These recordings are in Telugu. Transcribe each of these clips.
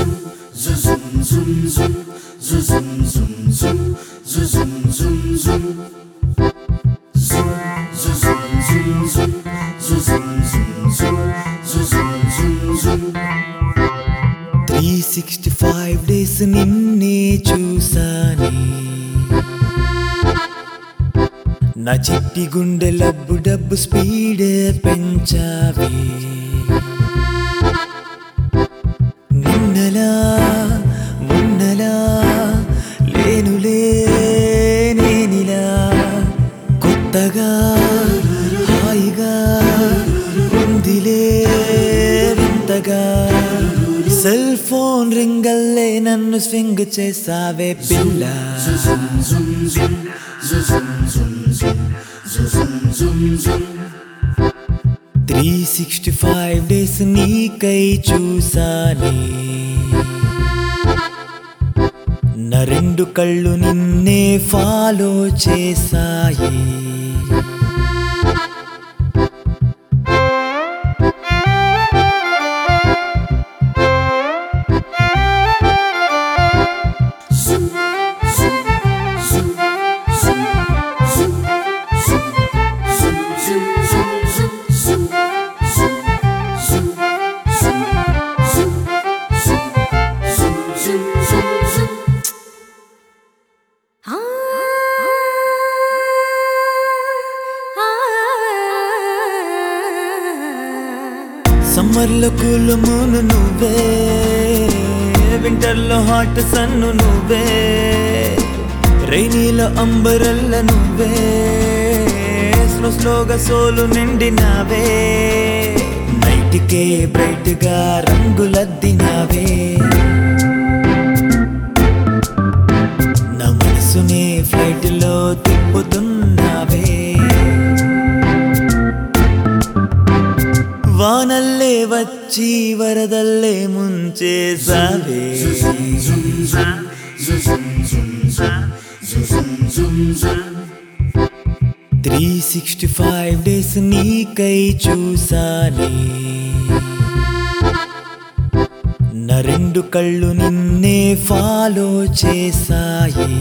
త్రీ సిక్స్టీ ఫైవ్ డేస్ నిన్నే చూసానే నా చిట్టి గుండె లబ్బు డబ్బు స్పీడ్ పెంచావే నిన్నలా ఉన్నలా లేనులే నేనిలా కొత్తగా హాయిగా ఉందిలే వింతగా సెల్ ఫోన్ రింగల్లే నన్ను స్వింగ్ చేసావే పిల్ల త్రీ సిక్స్టీ ఫైవ్ డేస్ నీకై చూసానే నా రెండు కళ్ళు నిన్నే ఫాలో చేసాయి సమ్మర్లో కూల్ మూన్ నువ్వే వింటర్లో హాట్ సన్ను నువ్వే రైనీలో అంబరల్ల నువ్వే స్లో స్లోగా సోలు నిండినావే నైట్కే బ్రైట్ గా రంగులద్దినావే నా మనసునే ఫ్లైట్ లో తిప్పుతున్నావే వానల్లే వచ్చి వరదల్లే ముంచేసావే త్రీ సిక్స్టీ ఫైవ్ డేస్ నీకై చూసానే నా రెండు కళ్ళు నిన్నే ఫాలో చేసాయి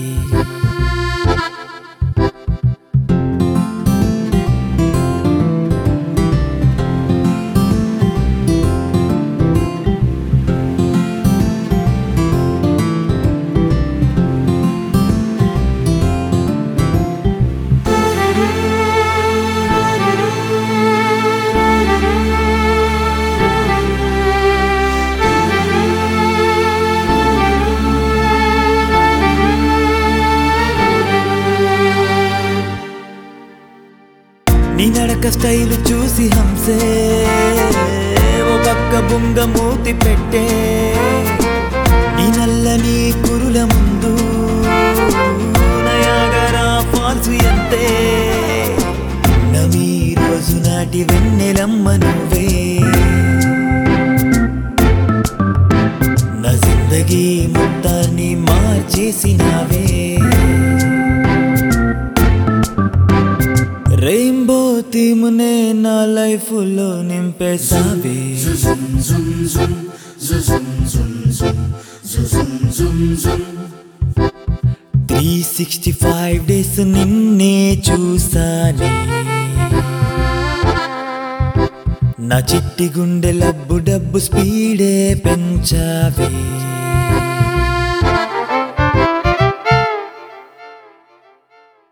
నీ నడక స్టైల్ చూసి హంసే ఓ పక్క బుంగ మూతి పెట్టే నీ నల్లని కురుల ముందు నయాగరా ఫాల్స్ ఎంతే నమీ రోజు నాటి వెన్నెలమ్మ నువ్వే నా జిందగీ మొత్తాన్ని మార్చేసినావే రెయిన్బో థీమ్నే నా లైఫ్ లో నింపేసావే త్రీ సిక్స్టీ ఫైవ్ డేస్ నిన్నే చూసానే నా చిట్టి గుండె లబ్బు డబ్బు స్పీడే పెంచావే